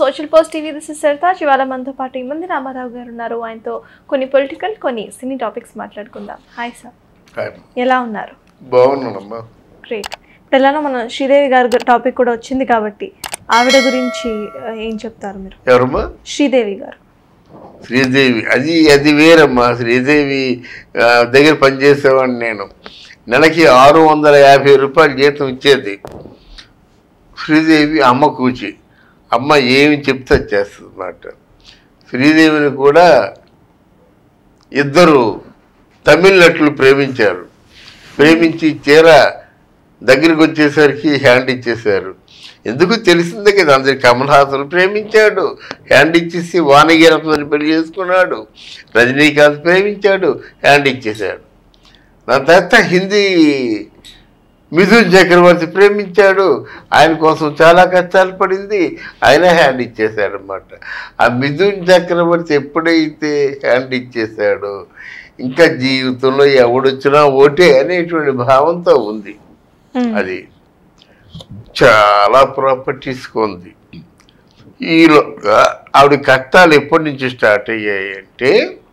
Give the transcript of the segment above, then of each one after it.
Social post TV this is Saritaj ఇవాళ మనతో పాటు ఇమంది రామారావు గారు ఉన్నారు ఆయనతో కొన్ని పొలిటికల్ కొన్ని సినీ టాపిక్స్ మాట్లాడుకుందాం హాయ్ సార్ హాయ్. ఎలా ఉన్నారు బాగున్నానమ్మా గ్రేట్ ఇప్పుడు ఎలానో మన శ్రీదేవి గారి టాపిక్ కూడా వచ్చింది కాబట్టి ఆవిడ గురించి ఆ, ఏం చెప్తారు మీరు ఎవరమ్మా శ్రీదేవి గారు శ్రీదేవి అది అది వేరమ్మా శ్రీదేవి ఆ, దగ్గర పనిచేసేవాడిని నేను నెలకి ఆరు వందల యాభై రూపాయలు జీతం ఇచ్చేది శ్రీదేవి అమ్మ కూచి అమ్మ ఏమి చెప్తే అది చేస్తుంది అన్నమాట శ్రీదేవిని కూడా ఇద్దరు తమిళ నటులు ప్రేమించారు ప్రేమించి తీర దగ్గరికి వచ్చేసరికి హ్యాండ్ ఇచ్చేశారు ఎందుకు తెలిసిందే కదా అందరికి కమల్ హాసన్ ప్రేమించాడు హ్యాండ్ ఇచ్చేసి వానగిరత్నని పెళ్లి చేసుకున్నాడు రజనీకాంత్ ప్రేమించాడు హ్యాండ్ ఇచ్చేశాడు దాని తర్వాత హిందీ మిథున్ చక్రవర్తి ప్రేమించాడు ఆయన కోసం చాలా కష్టాలు పడింది ఆయన హ్యాండ్ ఇచ్చేశాడు అనమాట ఆ మిథున్ చక్రవర్తి ఎప్పుడైతే హ్యాండ్ ఇచ్చేశాడో ఇంకా జీవితంలో ఎవడొచ్చినా ఓటే అనేటువంటి భావంతో ఉంది మ్మ్. అది చాలా ప్రాపర్టీస్ కొంది ఈలోగా ఆవిడ కష్టాలు ఎప్పటి నుంచి స్టార్ట్ అయ్యాయి అంటే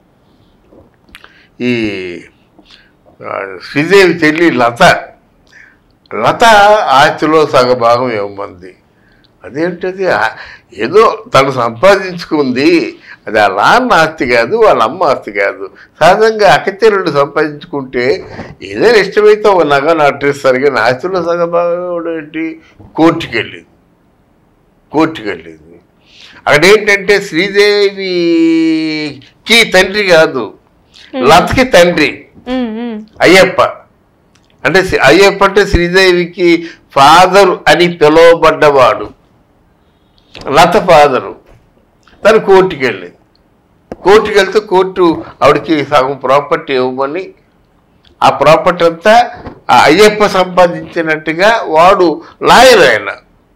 ఈ ఆ, శ్రీదేవి చెల్లి లత లత ఆస్తిలో సగభాగం ఇవ్వమంది అదేంటది ఆ- ఏదో తను సంపాదించుకుంది అది వాళ్ళ నాన్న ఆస్తి కాదు వాళ్ళ అమ్మ ఆస్తి కాదు సహజంగా అక్కచెల్లెళ్ళు సంపాదించుకుంటే ఏదైనా ఇష్టమైతే ఒక నగ నటిస్తారు కానీ ఆస్తిలో సగభాగం ఇవ్వడం ఏంటి కోర్టుకి వెళ్ళింది కోర్టుకి వెళ్ళింది అక్కడ ఏంటంటే శ్రీదేవికి తండ్రి కాదు లతకి తండ్రి మ్మ్, మ్మ్. అయ్యప్ప అంటే శ్రీ- అయ్యప్ప అంటే శ్రీదేవికి ఫాదర్ అని పిలువబడ్డవాడు లత ఫాదరు తను కోర్టుకి వెళ్ళింది కోర్టుకి వెళ్తే కోర్టు ఆవిడకి సగం ప్రాపర్టీ ఇవ్వమని ఆ ప్రాపర్టీ అంతా ఆ అయ్యప్ప సంపాదించినట్టుగా వాడు లాయర్ ఆయన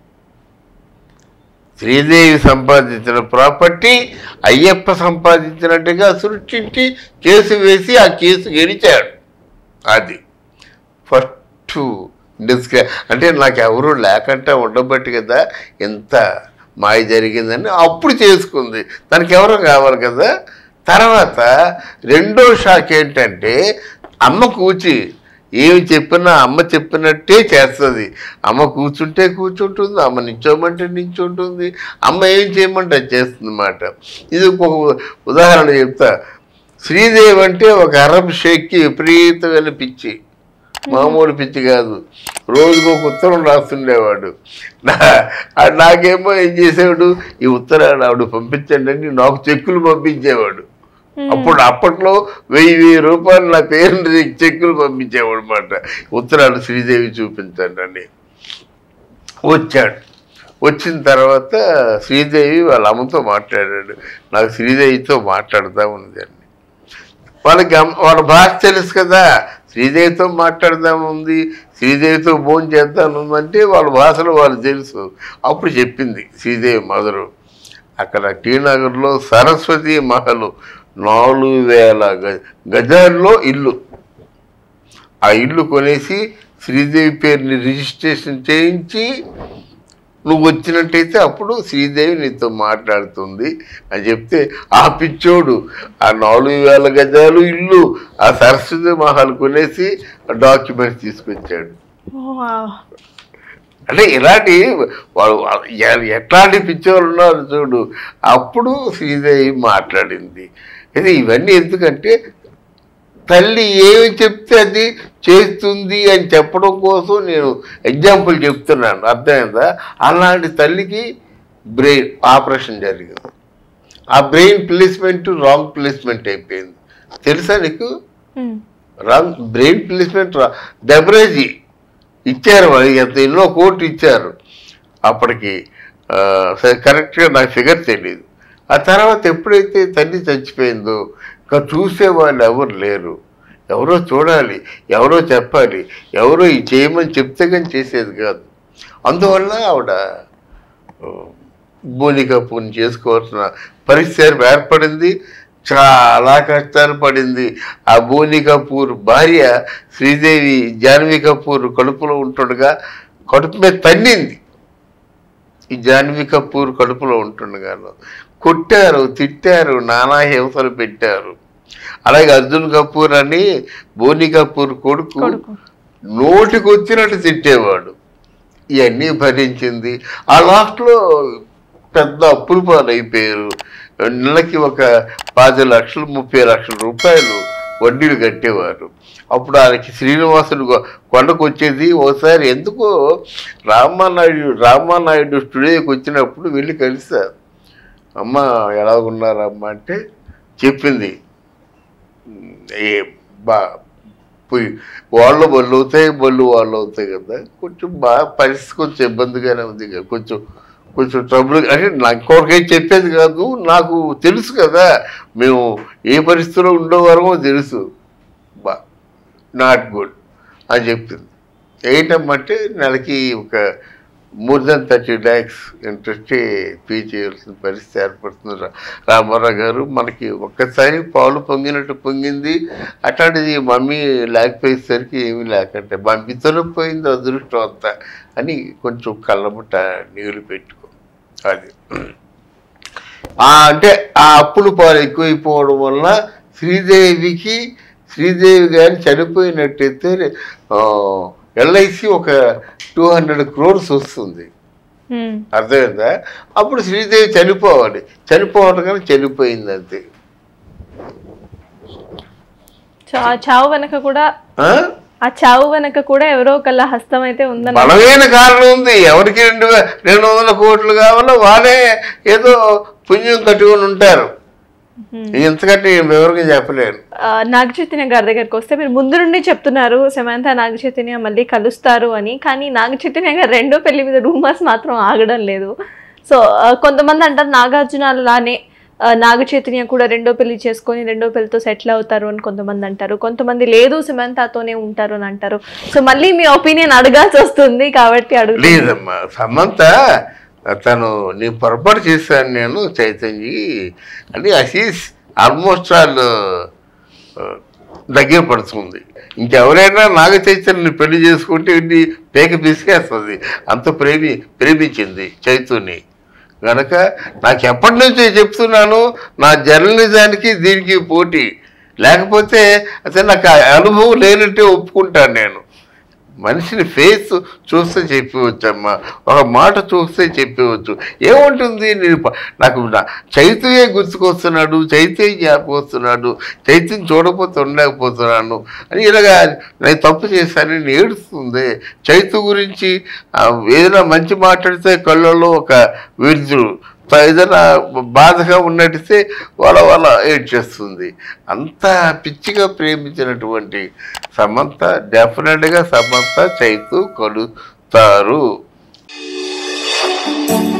శ్రీదేవి సంపాదించిన ప్రాపర్టీ అయ్యప్ప సంపాదించినట్టుగా సృష్టించి కేసు వేసి ఆ కేసు గెలిచాడు అది ఫస్ట్ డిస్క అంటే నాకు ఎవరు లేకుండా ఉండబట్టి కదా ఎంత మాయ జరిగిందని అప్పుడు చేసుకుంది దానికి ఎవరు కావాలి కదా తర్వాత రెండో షాక్ ఏంటంటే అమ్మ కూచి ఏమి చెప్పినా అమ్మ చెప్పినట్టే చేస్తుంది అమ్మ కూర్చుంటే కూర్చుంటుంది అమ్మ నించోమంటే నించుంటుంది అమ్మ ఏం చేయమంటే అది చేస్తుంది అన్నమాట ఇది ఒక ఉదాహరణ చెప్తా శ్రీదేవి అంటే ఒక అరబ్ షేక్కి విపరీతమైన పిచ్చి మామూలు పిచ్చి కాదు రోజుకు ఒక ఉత్తరం రాస్తుండేవాడు నా- ఆ నాకేమో ఏం చేసేవాడు ఈ ఉత్తరాలు ఆవిడ పంపించండి అని నాకు చెక్కులు పంపించేవాడు అప్పుడు అప్పట్లో వెయ్యి వెయ్యి రూపాయలు నా పేరు చెక్కులు పంపించేవాడు అనమాట ఉత్తరాలు శ్రీదేవి చూపించండి అని వచ్చాడు వచ్చిన తర్వాత శ్రీదేవి వాళ్ళ అమ్మతో మాట్లాడాడు నాకు శ్రీదేవితో మాట్లాడుతూ ఉంది అని వాళ్ళకి అమ్మ- వాళ్ళ భాష తెలుసు కదా శ్రీదేవితో మాట్లాడదాం ఉంది శ్రీదేవితో భోజనం చేద్దాం ఉందంటే వాళ్ళ భాషలో వాళ్ళు తెలుసు అప్పుడు చెప్పింది శ్రీదేవి మదరు అక్కడ టీ నగర్లో సరస్వతి మహల్ నాలుగు వేల గ- గజాల్లో ఇల్లు ఆ ఇల్లు కొనేసి శ్రీదేవి పేరుని రిజిస్ట్రేషన్ చేయించి నువ్వు వచ్చినట్టయితే అప్పుడు శ్రీదేవి నీతో మాట్లాడుతుంది అని చెప్తే ఆ పిచ్చోడు ఆ నాలుగు వేల గజాలు ఇల్లు ఆ సరస్వతి మహల్ కొనేసి డాక్యుమెంట్స్ తీసుకొచ్చాడు ఓ, వావ్. అంటే ఇలాంటి వాళ్ళు ఎ- ఎట్లాంటి పిచ్చోళ్ళు ఉన్నారు చూడు అప్పుడు శ్రీదేవి మాట్లాడింది ఇది ఇవన్నీ ఎందుకంటే తల్లి ఏమి చెప్తే అది చేస్తుంది అని చెప్పడం కోసం నేను ఎగ్జాంపుల్ చెప్తున్నాను అర్థమైందా అలాంటి తల్లికి బ్రెయిన్ ఆపరేషన్ జరిగింది ఆ బ్రెయిన్ ప్లేస్మెంట్ రాంగ్ ప్లేస్మెంట్ అయిపోయింది తెలుసా నీకు మ్మ్. రాంగ్ బ్రెయిన్ ప్లేస్మెంట్ రా డెబరేజీ ఇచ్చారు మరి ఎంత ఎన్నో కోట్లు ఇచ్చారు అప్పటికి ఆ, సరే కరెక్ట్గా నాకు ఫిగర్ తెలియదు ఆ తర్వాత ఎప్పుడైతే తల్లి చచ్చిపోయిందో ఇంకా చూసే వాళ్ళు ఎవరు లేరు ఎవరో చూడాలి ఎవరో చెప్పాలి ఎవరో ఇది చేయమని చెప్తే కానీ చేసేది కాదు అందువల్ల ఆవిడ బోని కపూర్ని చేసుకోవాల్సిన పరిస్థితి ఏర్పడింది చాలా కష్టాలు పడింది ఆ బోని కపూర్ భార్య శ్రీదేవి జాన్వీ కపూర్ కడుపులో ఉంటుండగా కడుపు మీద తన్నింది ఈ జాన్వీ కపూర్ కడుపులో ఉంటుండగాను కొట్టారు తిట్టారు నానా హింసలు పెట్టారు అలాగే అర్జున్ కపూర్ అని బోని కపూర్ కొడుకు కొడుకు నోటికి వచ్చినట్టు తిట్టేవాడు ఇవన్నీ భరించింది ఆ లాస్ట్లో పెద్ద అప్పులు పాలైపోయారు నెలకి ఒక పది లక్షలు ముప్పై లక్షల రూపాయలు వడ్డీలు కట్టేవారు అప్పుడు ఆయనకి శ్రీనివాసుడు కొ- కొండకు వచ్చేది ఒకసారి ఎందుకో రామానాయుడు రామానాయుడు స్టూడియోకి వచ్చినప్పుడు వెళ్ళి కలిశారు అమ్మ ఎలా ఉన్నారమ్మ అంటే చెప్పింది ఏ బా పోయి వాళ్ళు బళ్ళు అవుతాయి బళ్ళు వాళ్ళు అవుతాయి కదా కొంచెం బాగా పరిస్థితి కొంచెం ఇబ్బందిగానే ఉంది కదా కొంచెం కొంచెం ట్రబుల్ అంటే నాకు ఇంకొకరికైతే చెప్పేది కాదు నాకు తెలుసు కదా మేము ఏ పరిస్థితిలో ఉండేవారమో తెలుసు బా నాట్ గుడ్ అని చెప్పింది ఏంటమ్మంటే నెలకి ఒక more than thirty lakhs interest pay చేయాల్సిన పరిస్థితి ఏర్పడుతుంది రా- రామారావు గారు మనకి ఒక్కసారి పాలు పొంగినట్టు పొంగింది అట్లాంటిది మమ్మీ లేకపోయేసరికి ఏమీ లేకంటే మమ్మీతోనే పోయింది అదృష్టం అంతా అని కొంచెం కళ్ళముట్ట నీళ్ళు పెట్టుకో అది ఆ అంటే ఆ అప్పులు పాలు ఎక్కువైపోవడం వల్ల శ్రీదేవికి శ్రీదేవి గారి చనిపోయినట్టయితే ఎల్ఐసి ఒక టూ హండ్రెడ్ క్రోర్స్ వస్తుంది ఉమ్. అర్థమైందా అప్పుడు శ్రీదేవి చనిపోవాలి చనిపోవడం కానీ చనిపోయింది అంతే చా- చావు వెనక కూడా ఆ? ఆ చావు వెనక కూడా ఎవరో ఒకళ్ళ హస్తం అయితే ఉందన్న బలమైన కారణం ఉంది ఎవరికి రెండు వే- రెండు వందల కోట్లు కావాలో వాళ్ళే ఏదో పుణ్యం కట్టుకొని ఉంటారు ఎంతకంటే నేను వివరంగా చెప్పలేను ఆ, నాగ చైతన్య గారి దగ్గరికి వస్తే మీరు ముందు నుండి చెప్తున్నారు సమంత నాగ చైతన్య మళ్ళీ కలుస్తారు అని కానీ నాగ చైతన్య గారు రెండో పెళ్లి మీద రూమర్స్ మాత్రం ఆగడం లేదు సో ఆ, కొంతమంది అంటారు నాగార్జున లానే ఆ, నాగ చైతన్య కూడా రెండో పెళ్లి చేసుకొని రెండో పెళ్లితో సెటిల్ అవుతారు అని కొంతమంది అంటారు కొంతమంది లేదు సమంతతోనే ఉంటారు అని అంటారు సో మళ్ళీ మీ ఒపీనియన్ అడగాల్సి వస్తుంది కాబట్టి అడుగు లేదమ్మా సమంత తను నేను పొరపాటు చేశాను నేను చైతన్య అని అసీస్ ఆల్మోస్ట్ ఆల్ దగ్గర పడుతుంది ఇంకెవరైనా నాగ చైతన్యని పెళ్లి చేసుకుంటే ఇన్ని పేక పిసికేస్తుంది అంత ప్రేమి ప్రేమించింది చైతుని గనక నాకు ఎప్పటి నుంచో చెప్తున్నాను నా జర్నలిజానికి దీనికి పోటీ లేకపోతే అసలు నాకు ఆ అనుభవం లేనట్టే ఒప్పుకుంటాను నేను మనిషిని ఫేస్ చూస్తే చెప్పవచ్చు ఒక మాట చూస్తే చెప్పవచ్చు ఏముంటుంది నేను ప- నాకు నా చైతన్య గుర్తుకొస్తున్నాడు చైతన్య జ్ఞాపకం వస్తున్నాడు చైతన్యం చూడకపోతే ఉండలేకపోతున్నాను అని ఇలాగా నేను తప్పు చేశానని నేను ఏడుస్తుంది చైతు గురించి ఆ, ఏదైనా మంచి మాట్లాడితే కళ్ళల్లో ఒక విరుదులు ఏదైనా బాధగా ఉన్నట్టయితే వాళ్ళ వాళ్ళ ఏడ్చేస్తుంది అంత పిచ్చిగా ప్రేమించినటువంటి సమంత డెఫినెట్గా సమంత చైతు కలుస్తారు